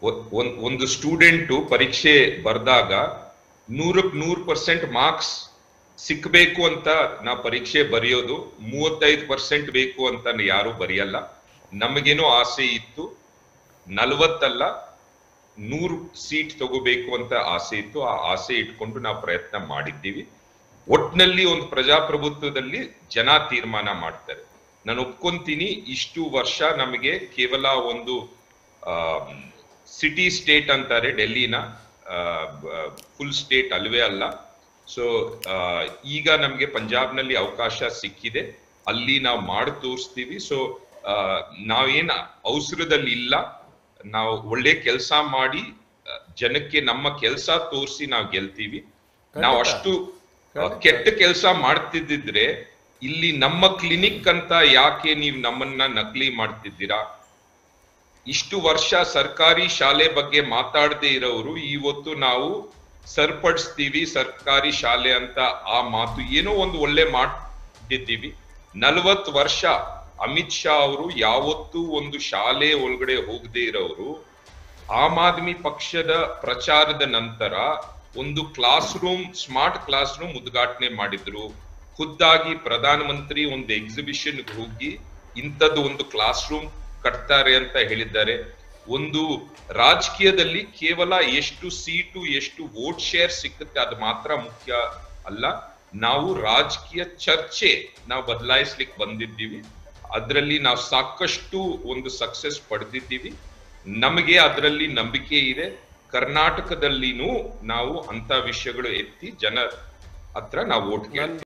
ಒ- ಒಂದ್- ಒಂದು ಸ್ಟೂಡೆಂಟು ಪರೀಕ್ಷೆ ಬರ್ದಾಗ ನೂರಕ್ ನೂರ್ ಪರ್ಸೆಂಟ್ ಮಾರ್ಕ್ಸ್ ಸಿಕ್ಬೇಕು ಅಂತ ನಾ ಪರೀಕ್ಷೆ ಬರೆಯೋದು ಮೂವತ್ತೈದು ಪರ್ಸೆಂಟ್ ಬೇಕು ಅಂತ ಯಾರು ಬರೆಯಲ್ಲ ನಮಗೇನೋ ಆಸೆ ಇತ್ತು ನಲವತ್ತಲ್ಲ ನೂರು ಸೀಟ್ ತಗೋಬೇಕು ಅಂತ ಆಸೆ ಇತ್ತು ಆ ಆಸೆ ಇಟ್ಕೊಂಡು ನಾವು ಪ್ರಯತ್ನ ಮಾಡಿದ್ದೀವಿ ಒಟ್ನಲ್ಲಿ ಒಂದು ಪ್ರಜಾಪ್ರಭುತ್ವದಲ್ಲಿ ಜನ ತೀರ್ಮಾನ ಮಾಡ್ತಾರೆ ನಾನು ಒಪ್ಕೊಂತೀನಿ ಇಷ್ಟು ವರ್ಷ ನಮಗೆ ಕೇವಲ ಒಂದು ಸಿಟಿ ಸ್ಟೇಟ್ ಅಂತಾರೆ ಡೆಲ್ಲಿನ ಫುಲ್ ಸ್ಟೇಟ್ ಅಲ್ವೇ ಅಲ್ಲ ಸೊ ಈಗ ನಮಗೆ ಪಂಜಾಬ್ನಲ್ಲಿ ಅವಕಾಶ ಸಿಕ್ಕಿದೆ ಅಲ್ಲಿ ನಾವು ಮಾಡಿ ತೋರಿಸ್ತೀವಿ ಸೊ ನಾವೇನ್ ಅವಸರದಲ್ಲಿ ಇಲ್ಲ ನಾವು ಒಳ್ಳೆ ಕೆಲಸ ಮಾಡಿ ಆ, ಜನಕ್ಕೆ ನಮ್ಮ ಕೆಲಸ ತೋರಿಸಿ ನಾವು ಗೆಲ್ತೀವಿ ನಾವು ಖಂಡಿತ. ಅಷ್ಟು ಆ, ಖಂಡಿತ. ಕೆಟ್ಟ ಕೆಲಸ ಮಾಡ್ತಿದ್ದಿದ್ರೆ ಇಲ್ಲಿ ನಮ್ಮ ಕ್ಲಿನಿಕ್ ಅಂತ ಯಾಕೆ ನೀವು ನಮ್ಮನ್ನ ನಕಲಿ ಮಾಡ್ತಿದ್ದೀರಾ ಇಷ್ಟು ವರ್ಷ ಸರ್ಕಾರಿ ಶಾಲೆ ಬಗ್ಗೆ ಮಾತಾಡದೆ ಇರೋರು ಇವತ್ತು ನಾವು ಸರಿಪಡಿಸ್ತೀವಿ ಸರ್ಕಾರಿ ಶಾಲೆ ಅಂತ ಆ ಮಾತು ಏನೋ ಒಂದು ಒಳ್ಳೆ ಮಾಡಿದ್ದೀವಿ ನಲವತ್ತು ವರ್ಷ ಅಮಿತ್ ಶಾ ಅವರು ಯಾವತ್ತೂ ಒಂದು ಶಾಲೆ ಒಳಗಡೆ ಹೋಗದೆ ಇರೋರು ಆಮ್ ಆದ್ಮಿ ಪಕ್ಷದ ಪ್ರಚಾರದ ನಂತರ ಒಂದು class room smart class room ಉದ್ಘಾಟನೆ ಮಾಡಿದ್ರು ಖುದ್ದಾಗಿ ಪ್ರಧಾನಮಂತ್ರಿ ಒಂದು ಎಕ್ಸಿಬಿಷನ್ ಹೋಗಿ ಇಂಥದ್ದು ಒಂದು ಕ್ಲಾಸ್ ರೂಮ್ ಕಟ್ತಾರೆ ಅಂತ ಹೇಳಿದ್ದಾರೆ ಒಂದು ರಾಜಕೀಯದಲ್ಲಿ ಕೇವಲ ಎಷ್ಟು ಸೀಟು ಎಷ್ಟು ವೋಟ್ ಶೇರ್ ಸಿಕ್ಕುತ್ತೆ ಅದು ಮಾತ್ರ ಮುಖ್ಯ ಅಲ್ಲ ನಾವು ರಾಜಕೀಯ ಚರ್ಚೆ ನಾವು ಬದಲಾಯಿಸ್ಲಿಕ್ಕೆ ಬಂದಿದ್ದೀವಿ ಅದರಲ್ಲಿ ನಾವು ಸಾಕಷ್ಟು ಒಂದು ಸಕ್ಸಸ್ ಪಡೆದಿದ್ದೀವಿ ನಮಗೆ ಅದರಲ್ಲಿ ನಂಬಿಕೆ ಇದೆ ಕರ್ನಾಟಕದಲ್ಲಿನೂ ನಾವು ಅಂತ ವಿಷಯಗಳು ಎತ್ತಿ ಜನ ಹತ್ರ ನಾವು ಓಟ್ ಕೇಳ್ತೀವಿ